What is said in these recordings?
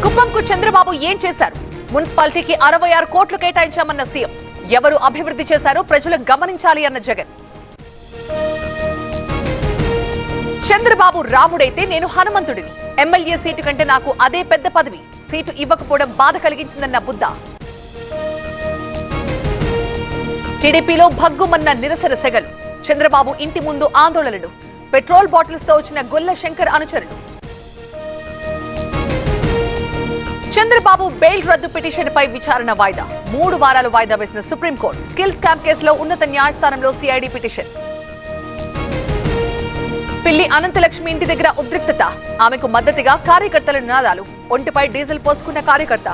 కుప్పంకు చంద్రబాబు ఏం చేశారు మున్సిపాలిటీకి అరవై ఆరు కోట్లు కేటాయించామన్న సీఎం ఎవరు అభివృద్ధి చేశారో ప్రజలు గమనించాలి అన్న జగన్ చంద్రబాబు రాముడైతే నేను హనుమంతుడిని ఎమ్మెల్యే సీటు కంటే నాకు అదే పెద్ద పదవి సీటు ఇవ్వకపోవడం బాధ కలిగించిందన్న బుద్ధ టీడీపీలో భగ్గుమన్న నిరసన సెగలు చంద్రబాబు ఇంటి ముందు ఆందోళనలు పెట్రోల్ బాటిల్స్ తో వచ్చిన గొల్ల శంకర్ అనుచరులు చంద్రబాబు బెయిల్ రద్దు పిటిషన్ పై విచారణ వాయిదా మూడు వారాలు వాయిదా వేసిన సుప్రీంకోర్టు స్కిల్ స్కామ్ కేసులో ఉన్నత న్యాయస్థానంలో సిఐడి పిటిషన్ పిల్లి అనంతలక్ష్మి ఇంటి దగ్గర ఉద్రిక్తత ఆమెకు మద్దతుగా కార్యకర్తల నినాదాలు ఒంటిపై డీజిల్ పోసుకున్న కార్యకర్త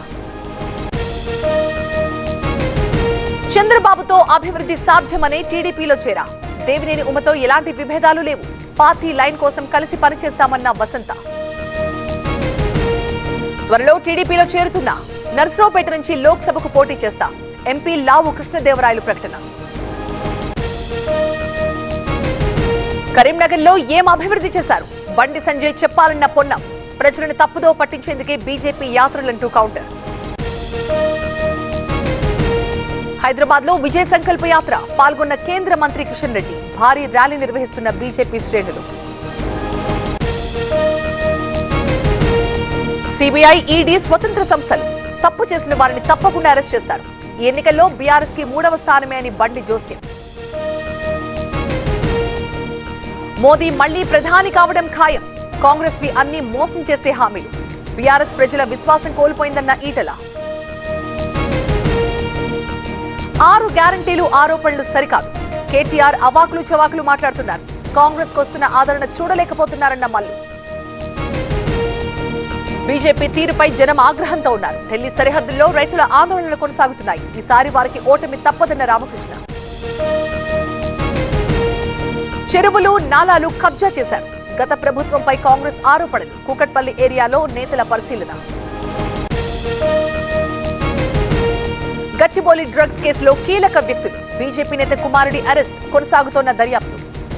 చంద్రబాబుతో అభివృద్ధి సాధ్యమనే టీడీపీలో చేరా దేవినేని ఉమతో ఎలాంటి విభేదాలు లేవు పార్టీ లైన్ కోసం కలిసి పనిచేస్తామన్న వసంత త్వరలో టీడీపీలో చేరుతున్నా నర్సరావుపేట నుంచి లోక్సభకు పోటీ చేస్తా ఎంపీ లావు కృష్ణదేవరాయలు ప్రకటన కరీంనగర్ లో ఏం అభివృద్ధి చేశారు బండి సంజయ్ చెప్పాలన్న పొన్నం ప్రజలను తప్పుదో పట్టించేందుకే బీజేపీ యాత్రలంటూ కౌంటర్ హైదరాబాద్ లో విజయ సంకల్ప యాత్ర పాల్గొన్న కేంద్ర మంత్రి కిషన్ రెడ్డి భారీ ర్యాలీ నిర్వహిస్తున్న బీజేపీ శ్రేణులు సిబిఐ ఈడీ స్వతంత్ర సంస్థలు తప్పు చేసిన వారిని తప్పకుండా అరెస్ట్ చేస్తారు ఈ ఎన్నికల్లో బీఆర్ఎస్ కి మూడవ స్థానమే అని బండి జోస్యం మోదీ మళ్లీ ప్రధాని కావడం ఖాయం కాంగ్రెస్ వి అన్ని మోసం చేసే హామీలు బీఆర్ఎస్ ప్రజల విశ్వాసం కోల్పోయిందన్న ఈటల ఆరు గ్యారంటీలు ఆరోపణలు సరికాదు కేటీఆర్ అవాకులు చవాకులు మాట్లాడుతున్నారు కాంగ్రెస్ వస్తున్న ఆదరణ చూడలేకపోతున్నారన్న మల్లు బీజేపీ తీరుపై జనం ఆగ్రహంతో ఉన్నారు ఢిల్లీ సరిహద్దుల్లో రైతుల ఆందోళనలు కొనసాగుతున్నాయి ఈసారి వారికి ఓటమి తప్పదన్న రామకృష్ణ చెరువులు నాలాలు కబ్జా చేశారు గత ప్రభుత్వంపై కాంగ్రెస్ ఆరోపణలు కూకట్పల్లి ఏరియాలో నేతల పరిశీలన గచ్చిబౌలి డ్రగ్స్ కేసులో కీలక వ్యక్తులు బీజేపీ నేత కుమారుడి అరెస్ట్ కొనసాగుతోన్న దర్యాప్తు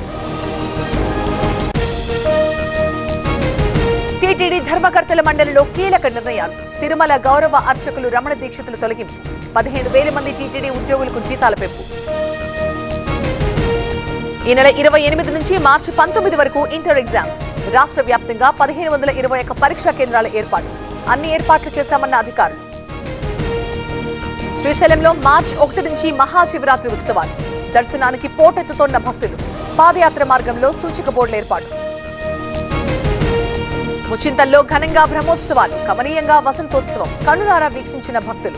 టీటీడీ ధర్మకర్తల మండలిలో కీలక నిర్ణయాలు తిరుమల గౌరవ అర్చకులు రమణ దీక్షితులు తొలగింపు పదిహేను వేల మంది టీటీడీ ఉద్యోగులకు జీతాల పెంపు ఈ నెల ఇరవై ఎనిమిది నుంచి మార్చి పంతొమ్మిది వరకు ఇంటర్ ఎగ్జామ్స్ రాష్ట్ర వ్యాప్తంగా పదిహేను వందల ఇరవై ఒక్క పరీక్షా కేంద్రాల ఏర్పాటు అన్ని ఏర్పాట్లు చేశామన్న అధికారులు శ్రీశైలంలో మార్చి ఒకటి నుంచి మహాశివరాత్రి ఉత్సవాలు దర్శనానికి పోటెత్తుతోన్న భక్తులు పాదయాత్ర మార్గంలో సూచిక బోర్డుల ఏర్పాటు ముచింతల్లో ఘనంగా బ్రహ్మోత్సవాలు కమనీయంగా వసంతోత్సవం కనులారా వీక్షించిన భక్తులు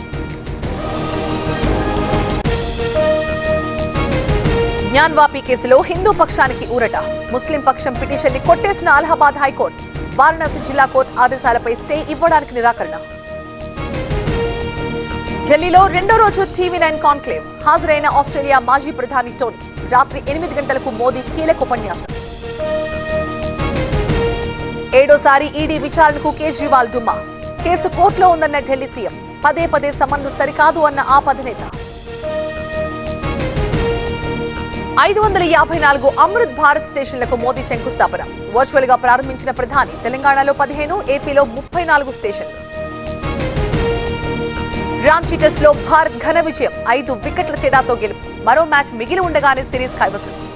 జ్ఞాన్వాపి కేసులో హిందూ పక్షానికి ఊరట ముస్లిం పక్షం పిటిషన్ ని కొట్టేసిన అలహాబాద్ హైకోర్టు వారణాసి జిల్లా కోర్టు ఆదేశాలపై స్టే ఇవ్వడానికి నిరాకరణ ఢిల్లీలో రెండో రోజు టీవీ నైన్ కాన్క్లేవ్ హాజరైన ఆస్ట్రేలియా మాజీ ప్రధాని టోనీ రాత్రి ఎనిమిది గంటలకు మోదీ కీలక ఉపన్యాసం ఏడోసారి ఈడీ విచారణకు కేజ్రీవాల్ డుమ్మా కేసు కోర్టులో ఉందన్న ఢిల్లీ సీఎం పదే పదే సమన్లు సరికాదు అన్న ఆప్ అధినేత ఐదు వందల యాభై నాలుగు అమృత్ భారత్ స్టేషన్లకు మోదీ శంకుస్థాపన వర్చువల్ గా ప్రారంభించిన ప్రధాని తెలంగాణలో పదిహేను ఏపీలో ముప్పై నాలుగు స్టేషన్లు రాంచీ టెస్ట్ లో భారత్ ఘన విజయం ఐదు వికెట్ల తేడాతో గెలుపు మరో మ్యాచ్ మిగిలి ఉండగానే సిరీస్ కైవసం